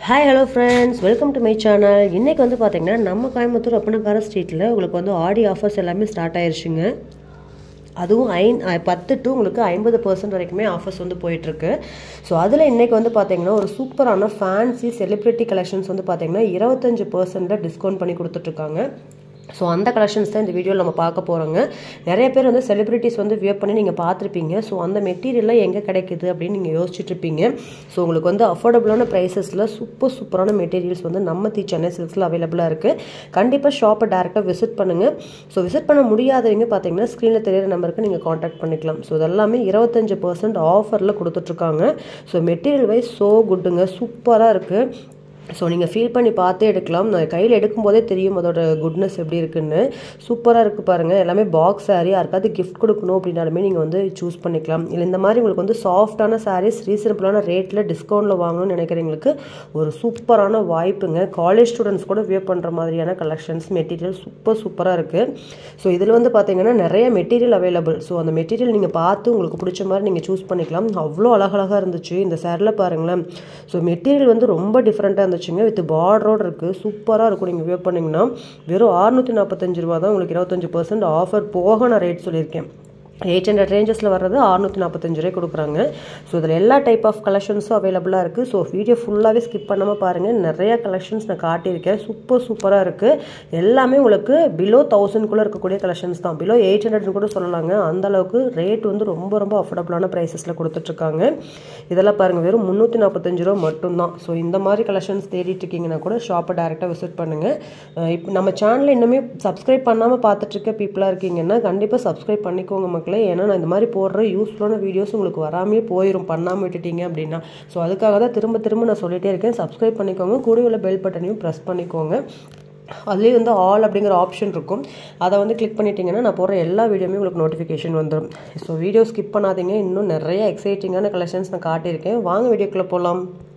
hi hello friends welcome to my channel இன்றைக்கி வந்து பார்த்தீங்கன்னா நம்ம கோயம்புத்தூர் அப்பனக்கார ஸ்ட்ரீட்டில் உங்களுக்கு வந்து ஆடி ஆஃபர்ஸ் எல்லாமே ஸ்டார்ட் ஆயிருச்சுங்க அதுவும் ஐன் அ, பத்து டு உங்களுக்கு ஐம்பது பர்சன்ட் வரைக்குமே ஆஃபர்ஸ் வந்து போயிட்டுருக்கு ஸோ அதில் இன்றைக்கி வந்து பார்த்தீங்கன்னா ஒரு சூப்பரான ஃபேன்சி செலிப்ரிட்டி கலெக்ஷன்ஸ் வந்து பார்த்தீங்கன்னா இருபத்தஞ்சு பர்சன்ட்டில் டிஸ்கவுண்ட் பண்ணி கொடுத்துட்ருக்காங்க ஸோ அந்த கலெக்ஷன்ஸ் தான் இந்த வீடியோவில் நம்ம பார்க்க போகிறோங்க நிறைய பேர் வந்து செலிப்ரிட்டிஸ் வந்து வியர் பண்ணி நீங்கள் பார்த்துருப்பீங்க ஸோ அந்த மெட்டீரியல்லாம் எங்கே கிடைக்குது அப்படின்னு நீங்கள் யோசிச்சுட்டு இருப்பீங்க ஸோ உங்களுக்கு வந்து அஃபோர்டபுளான ப்ரைஸஸில் சூப்பர் சூப்பரான மெட்டீரியல்ஸ் வந்து நம்ம தி சென்னை சில்க்ஸில் அவைலபிளாக இருக்குது கண்டிப்பாக ஷாப்பை டேரெக்டாக விசிட் பண்ணுங்கள் ஸோ விசிட் பண்ண முடியாதவங்க பார்த்தீங்கன்னா ஸ்க்ரீனில் தெரியிற நம்பருக்கு நீங்கள் காண்டாக்ட் பண்ணிக்கலாம் ஸோ இதெல்லாமே இருபத்தஞ்சு பர்சன்ட் ஆஃபரில் கொடுத்துட்ருக்காங்க ஸோ மெட்டீரியல் வைஸ் ஸோ குட்டுங்க சூப்பராக இருக்குது ஸோ நீங்கள் ஃபீல் பண்ணி பார்த்தே எடுக்கலாம் நான் கையில் எடுக்கும்போதே தெரியும் அதோட குட்னஸ் எப்படி இருக்குன்னு சூப்பராக இருக்குது பாருங்கள் எல்லாமே பாக்ஸ் saree யாருக்காவது கிஃப்ட் கொடுக்கணும் அப்படின்னாலுமே நீங்கள் வந்து சூஸ் பண்ணிக்கலாம் இல்லை இந்த மாதிரி உங்களுக்கு வந்து சாஃப்டான sarees ரீசனபிளான ரேட்டில் டிஸ்கவுண்ட்டில் வாங்கணும்னு நினைக்கிறவங்களுக்கு ஒரு சூப்பரான வாய்ப்புங்க காலேஜ் ஸ்டூடெண்ட்ஸ் கூட வியர் பண்ணுற மாதிரியான கலெக்ஷன்ஸ் மெட்டீரியல் சூப்பர் சூப்பராக இருக்குது ஸோ இதில் வந்து பார்த்தீங்கன்னா நிறைய மெட்டீரியல் அவைலபிள் ஸோ அந்த மெட்டீரியல் நீங்கள் பார்த்து உங்களுக்கு பிடிச்ச மாதிரி நீங்கள் சூஸ் பண்ணிக்கலாம் அவ்வளோ அழகழகாக இருந்துச்சு இந்த சேரில் பாருங்களேன் ஸோ மெட்டீரியல் வந்து ரொம்ப டிஃப்ரெண்ட்டாக இருந்துச்சுங்க வித் பார்டரோடு இருக்குது சூப்பராக இருக்கும் நீங்கள் வியர் பண்ணிங்கன்னா வெறும் அறுநூற்றி நாற்பத்தஞ்சு ரூபா தான் உங்களுக்கு இருபத்தஞ்சு பர்சன்ட் ஆஃபர் போக நான் ரேட் சொல்லியிருக்கேன் எயிட் ஹண்ட்ரட் ரேஞ்சஸில் வர்றது அறுநூற்றி நாற்பத்தஞ்சு ரூபாய் கொடுக்குறாங்க ஸோ இதில் எல்லா டைப் ஆஃப் கலெக்ஷன்ஸும் அவைலபிளாக இருக்குது ஸோ வீடியோ ஃபுல்லாகவே ஸ்கிப் பண்ணாமல் பாருங்கள் நிறைய கலெக்ஷன்ஸ் நான் காட்டியிருக்கேன் சூப்பர் சூப்பராக இருக்குது எல்லாமே உங்களுக்கு பிலோ தௌசண்ட்குள்ளே இருக்கக்கூடிய கலெக்ஷன்ஸ் தான் பிலோ எயிட் ஹண்ட்ரட்னு கூட சொல்லலாங்க அந்த அளவுக்கு ரேட் வந்து ரொம்ப ரொம்ப அஃபோர்டபுளான ப்ரைஸஸில் கொடுத்துட்ருக்காங்க இதெல்லாம் பாருங்கள் வெறும் முந்நூற்றி நாற்பத்தஞ்சு ரூபா மட்டும்தான் ஸோ இந்த மாதிரி கலெக்ஷன்ஸ் தேடிட்டு இருக்கீங்கன்னா கூட ஷாப்பை டேரெக்டாக விசிட் பண்ணுங்கள் இப்போ நம்ம சேனலில் இன்னுமே சப்ஸ்கிரைப் பண்ணாமல் பார்த்துட்டு இருக்க பீப்புளாக இருக்கீங்கன்னா கண்டிப்பாக சப்ஸ்கிரைப் பண்ணிக்கோங்க மக்களே ஏன்னா நான் இந்த மாதிரி போடுற யூஸ்ஃபுல்லான வீடியோஸ் உங்களுக்கு வராமே போயிடும் பண்ணாமல் விட்டுட்டீங்க அப்படின்னா ஸோ அதுக்காக தான் திரும்ப திரும்ப நான் சொல்லிட்டே இருக்கேன் சப்ஸ்கிரைப் பண்ணிக்கோங்க கூட உள்ள பெல் பட்டனையும் ப்ரெஸ் பண்ணிக்கோங்க அதுலேயே வந்து ஆல் அப்படிங்கிற ஆப்ஷன் இருக்கும் அதை வந்து கிளிக் பண்ணிட்டீங்கன்னா நான் போடுற எல்லா வீடியோமே உங்களுக்கு நோட்டிஃபிகேஷன் வந்துடும் ஸோ வீடியோ ஸ்கிப் பண்ணாதீங்க இன்னும் நிறைய எக்ஸைட்டிங்கான கலெக்ஷன்ஸ் நான் காட்டியிருக்கேன் வாங்க வீடியோக்குள்ளே போகலாம்